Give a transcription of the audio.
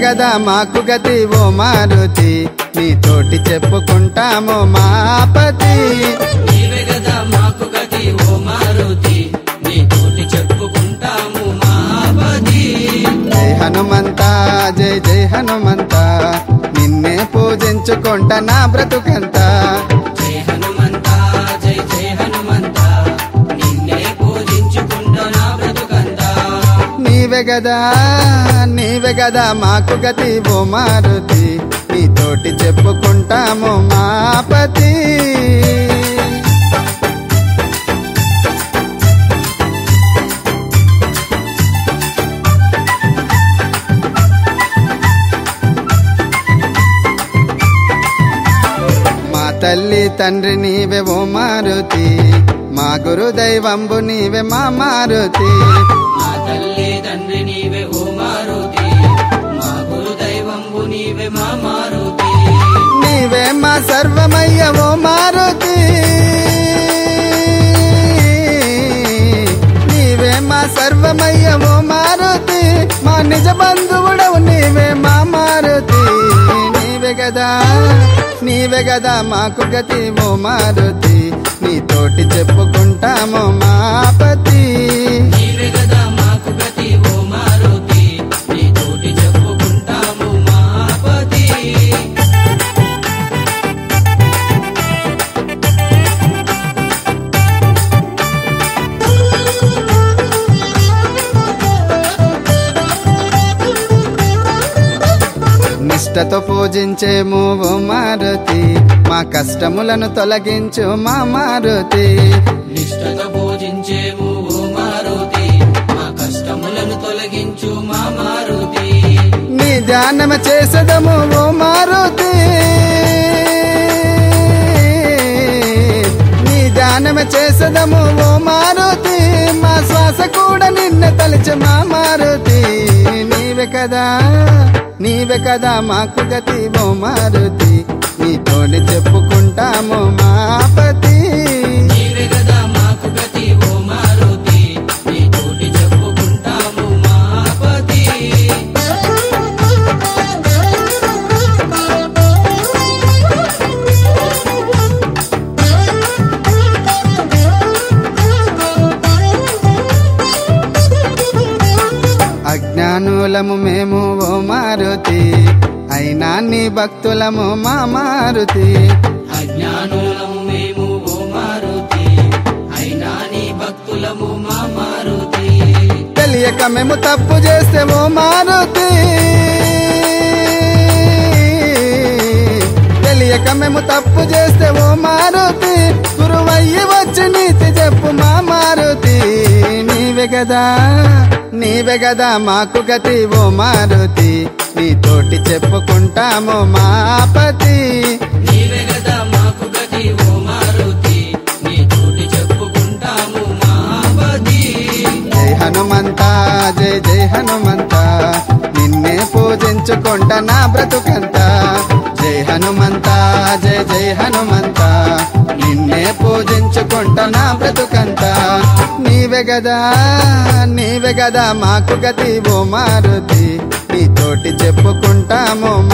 కదా మాకు గతి ఓ మారుతి నీతోటి చెప్పుకుంటాము మాపతి నీవే గదా మాకు గతి ఓ మారుతి నీ తోటి చెప్పుకుంటాము మాపతి జై హనుమంత జై జై హనుమంత నిన్నే పూజించుకుంటా నా బ్రతుకంతా జై హనుమంత జై జై హనుమంత నిన్నే పూజించుకుంటా నా బ్రతుకంతా నీవే గదా నీవే గదా మాకు గతి ఓ మారుతి నీతోటి చెప్పుకుంటాము మాపతి మా తల్లి తండ్రి నీవే ఓ మారుతి మా గురు దైవంబు నీవే మా మారుతి మా తల్లి తండ్రి నీవే ఓ మారుతి మా గురు దైవంబు నీవే మా మారుతి నీవే మా సర్వమయ్య ఓ మారుతి నీవే మా సర్వమయ్య ఓ మారుతి మా నిజ బంధువుడవు నీవే మా మారుతి నీవే గదా నీవే గదా మాకు గతి ఓ మారుతి నీతోటి చెప్పుకుంటాము మాపతి నీవే గదా మాకు గతి ఓ మారుతి నీ తోటి చెప్పుకుంటాము మాపతి నిష్టతో పూజించేము ఓ మారుతి మా కష్టములను తొలగించు మా మారుతి నిష్టతో పూజించేము ఓ మారుతి మా కష్టములను తొలగించు మా మారుతి నీ ధ్యానము చేసదము ఓ మారుతి నీ ధ్యానము చేసదము ఓ మారుతి మా శ్వాస కూడా నిన్న తలచు మా మారుతి నీవే కదా నీవే కదా మాకు గతి ఓ మారుతి నీతోని చెప్పుకుంటాము మాపతి నీవే గదా మాకు గతి ఓ మారుతి నీ తోటి చెప్పుకుంటాము మాపతి అజ్ఞానులము మేము ఓ మారుతి అయినా నీ భక్తులము మా మారుతి అజ్ఞానులము మేము ఓ మారుతి అయినా నీ భక్తులము మా మారుతి తెలియక మేము తప్పు చేస్తే ఓ మారుతి తెలియక మేము తప్పు చేస్తే ఓ మారుతి గురువయ్యి వచ్చి నీతి చెప్పు మా మారుతి నీవే కదా నీవే కదా మాకు గతి ఓ మారుతి నీతోటి చెప్పుకుంటాము మాపతి నీవే గదా మాకు గతి ఓ మారుతి నీ తోటి చెప్పుకుంటాము మాపతి జై హనుమంత జై జై హనుమంత నిన్నే పూజించుకుంటా నా బ్రతుకంత జై హనుమంత జై జై హనుమంత నిన్నే పూజించుకుంటా నా బ్రతుకంత నీవే గదా నీవే గదా మాకు గతి ఓ మారుతి నీతోటి చెప్పుకుంటాము